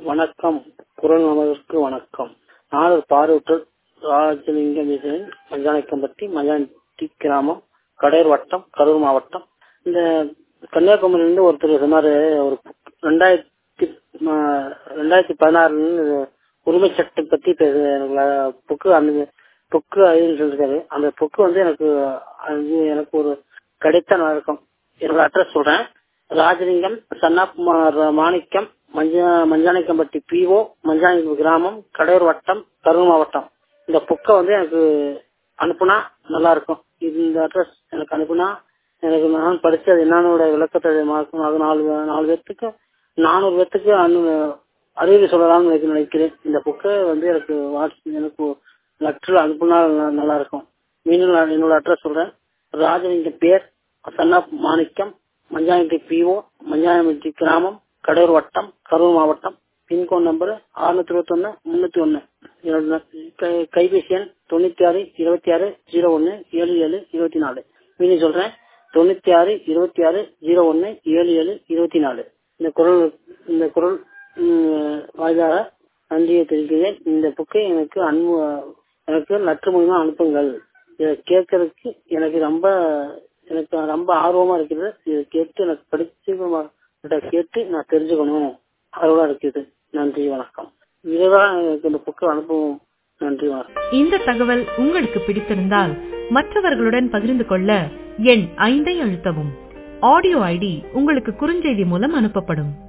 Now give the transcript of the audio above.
வணக்கம் குரல் நமதற்கு வணக்கம் நாளர் பார்வையற்றோர் ராஜலிங்கம் விஜயன் மஞ்சானைக்கம்பட்டி மஞ்சானட்டி கிராமம் கடையூர் வட்டம் கரூர் மாவட்டம் இந்த கன்னியாகுமரியிலிருந்து ஒருத்தர் சொன்னாரு ஒரு ரெண்டாயிரத்தி ஆஹ், ரெண்டாயிரத்தி பதினாறுல உரிமை சட்டம் பத்தி பேச எனக்கு புக்கு அந்த புக்கு அதுன்னு சொல்லிருக்காரு அந்த புக்கு வந்து எனக்கு அது எனக்கு ஒரு கிடைத்த நல்லா இருக்கும் என்னோட அட்ரஸ் சொல்றேன் ராஜலிங்கம் சன்னாப்குமார் மாணிக்கம் மஞ்ச மஞ்சானைக்கம்பட்டி பிஓ மஞ்சானை கிராமம் கடையூர் வட்டம் கரூர் மாவட்டம் இந்த புக்கை வந்து எனக்கு அனுப்புனா நல்லா இருக்கும் இந்த அட்ரஸ் எனக்கு அனுப்புனா எனக்கு நான் படிச்சு அது என்னன்னோட விளக்கத்தை மார்க்கும் அது நாலு நாலு பேர்த்துக்கு நானூறு பேர்த்துக்கு அனு அறிவு சொல்லலாம்னு எனக்கு நினைக்கிறேன் இந்த புக்கை வந்து எனக்கு வாட்ஸ் எனக்கு லெட்டர் அனுப்புனா நல்லா- நல்லா இருக்கும் மீண்டும் நான் என்னோட அட்ரஸ் சொல்றேன் ராஜலிங்கம் பேர் சன்னா மாணிக்கம் மஞ்சாயத்தி பிஓ மஞ்சாயத்தி கிராமம் கடூர் வட்டம் கரூர் மாவட்டம் பின்கோட் நம்பர் அறுநூத்தி இருபத்தி ஒன்னு முன்னூத்தி ஒன்னு என்னோட கை- கைபேசி எண் தொண்ணூத்தி ஆறு இருபத்தி ஆறு ஜீரோ ஒன்னு ஏழு ஏழு இருபத்தி நாலு மீண்டும் சொல்றேன் தொண்ணூத்தி ஆறு இருபத்தி ஆறு ஜீரோ ஒன்னு ஏழு ஏழு இருபத்தி நாலு இந்த குரல் இந்த குரல் ம், வாயிலாக நன்றியை தெரிவிக்கிறேன் இந்த புக்கை எனக்கு அன்பு எனக்கு லெட்டர் மூலியமா அனுப்புங்கள் இதை கேட்கறதுக்கு எனக்கு ரொம்ப எனக்கு ரொம்ப ஆர்வமா இருக்குது இதை கேட்டு எனக்கு படிச்சு இதை கேட்டு நான் தெரிஞ்சுக்கணும் ஆர்வமா இருக்குது நன்றி வணக்கம் விரைவாக எனக்கு இந்த புக்கை அனுப்புவோம் நன்றி வணக்கம் இந்த தகவல் உங்களுக்கு பிடித்திருந்தால் மற்றவர்களுடன் பகிர்ந்து கொள்ள எண் ஐந்தை அழுத்தவும் ஆடியோ ஐடி உங்களுக்கு குறுஞ்செய்தி மூலம் அனுப்பப்படும்